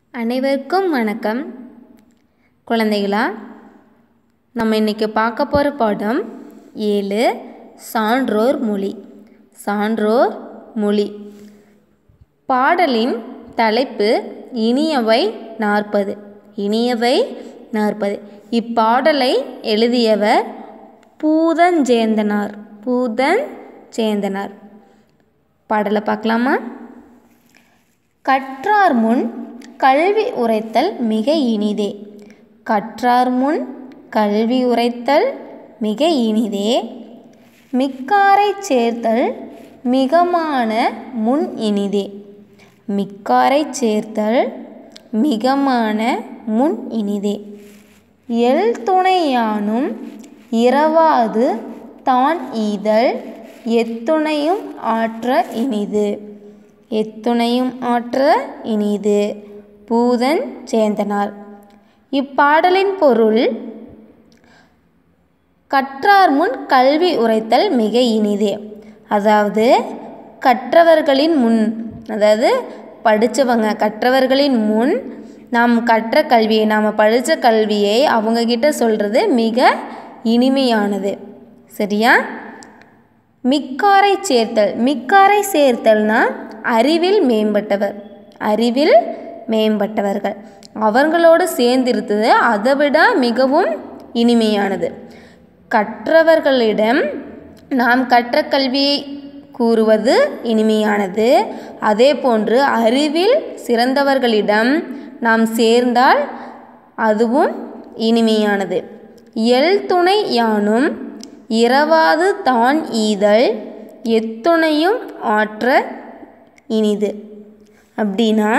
அனைவருக்கும் வணக்கம் குழந்தைகளா நம்ம இன்றைக்கி பார்க்க போகிற பாடம் ஏழு சான்றோர் மொழி சான்றோர் மொழி பாடலின் தலைப்பு இனியவை நாற்பது இனியவை நாற்பது இப்பாடலை எழுதியவர் பூதஞ்சேந்தனார் பூதஞ்சேந்தனார் பாடலை பார்க்கலாமா கற்றார் முன் கல்வி உரைத்தல் மிக இனிதே கற்றார் முன் கல்வி உரைத்தல் மிக இனிதே மிக்காரைச் சேர்த்தல் மிகமான முன் இனிதே மிக்காரைச் சேர்த்தல் மிகமான முன் இனிதே எல் துணையானும் இரவாது தான் ஈதல் எத்துணையும் ஆற்ற இனிது எத்துணையும் ஆற்ற இனிது பூதன் சேந்தனார் இப்பாடலின் பொருள் கற்றார் முன் கல்வி உரைத்தல் மிக இனிதே அதாவது கற்றவர்களின் முன் அதாவது படித்தவங்க கற்றவர்களின் முன் நாம் கற்ற கல்வியை நாம் படித்த கல்வியை அவங்கக்கிட்ட சொல்கிறது மிக இனிமையானது சரியா மிக்காரை சேர்த்தல் மிக்காரை சேர்த்தல்னா அறிவில் மேம்பட்டவர் அறிவில் மேம்பட்டவர்கள் அவங்களோடு சேர்ந்திருத்தது அதை விட மிகவும் இனிமையானது கற்றவர்களிடம் நாம் கற்ற கல்வியை கூறுவது இனிமையானது அதே போன்று அறிவில் சிறந்தவர்களிடம் நாம் சேர்ந்தால் அதுவும் இனிமையானது எல் துணை யானும் இரவாது தான் ஈதல் எத்துணையும் ஆற்ற இனிது அப்படின்னா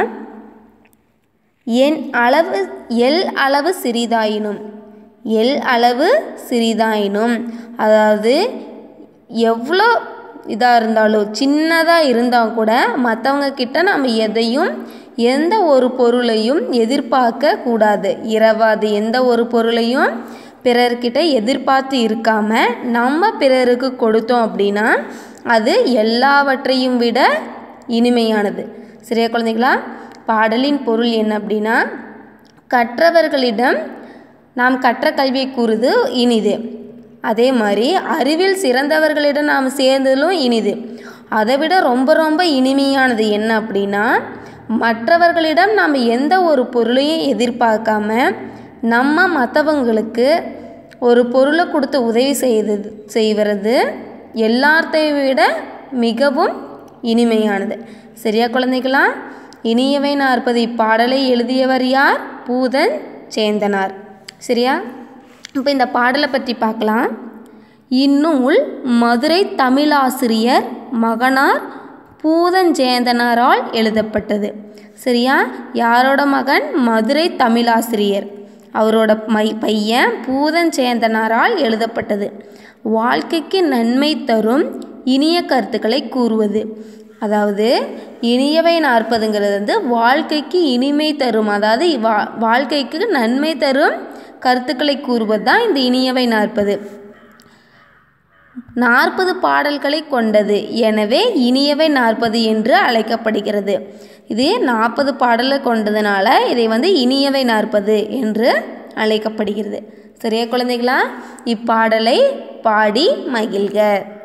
என் அளவு எல் அளவு சிறிதாயினும் எல் அளவு சிறிதாயினும் அதாவது எவ்வளோ இதாக இருந்தாலும் சின்னதாக இருந்தால் கூட மற்றவங்க கிட்ட நம்ம எதையும் எந்த ஒரு பொருளையும் எதிர்பார்க்க கூடாது இரவாது எந்த ஒரு பொருளையும் பிறர்கிட்ட எதிர்பார்த்து இருக்காம நம்ம பிறருக்கு கொடுத்தோம் அப்படின்னா அது எல்லாவற்றையும் விட இனிமையானது சரியா குழந்தைங்களா பாடலின் பொருள் என்ன அப்படின்னா கற்றவர்களிடம் நாம் கற்ற கல்வியை கூறுது இனிது அதே மாதிரி அறிவில் சிறந்தவர்களிடம் நாம் சேர்ந்ததும் இனிது அதை விட ரொம்ப ரொம்ப இனிமையானது என்ன அப்படின்னா மற்றவர்களிடம் நாம் எந்த ஒரு பொருளையும் எதிர்பார்க்காம நம்ம மற்றவங்களுக்கு ஒரு பொருளை கொடுத்து உதவி செய்தது செய்வது எல்லாத்தையும் விட மிகவும் இனிமையானது சரியா குழந்தைகளா இனியவை நாற்பது இப்பாடலை எழுதியவர் யார் பூதன் சேந்தனார் சரியா இப்போ இந்த பாடலை பற்றி பார்க்கலாம் இந்நூல் மதுரை தமிழாசிரியர் மகனார் பூதஞ்சேந்தனாரால் எழுதப்பட்டது சரியா யாரோட மகன் மதுரை தமிழாசிரியர் அவரோட மை பையன் பூதஞ்சேந்தனாரால் எழுதப்பட்டது வாழ்க்கைக்கு நன்மை தரும் இனிய கருத்துக்களை கூறுவது அதாவது இனியவை நாற்பதுங்கிறது வந்து வாழ்க்கைக்கு இனிமை தரும் அதாவது வா வாழ்க்கைக்கு நன்மை தரும் கருத்துக்களை கூறுவது தான் இந்த இனியவை நாற்பது நாற்பது பாடல்களை கொண்டது எனவே இனியவை நாற்பது என்று அழைக்கப்படுகிறது இது நாற்பது பாடலை கொண்டதுனால இதை வந்து இனியவை நாற்பது என்று அழைக்கப்படுகிறது சரியா குழந்தைகளா இப்பாடலை பாடி மகிழ்க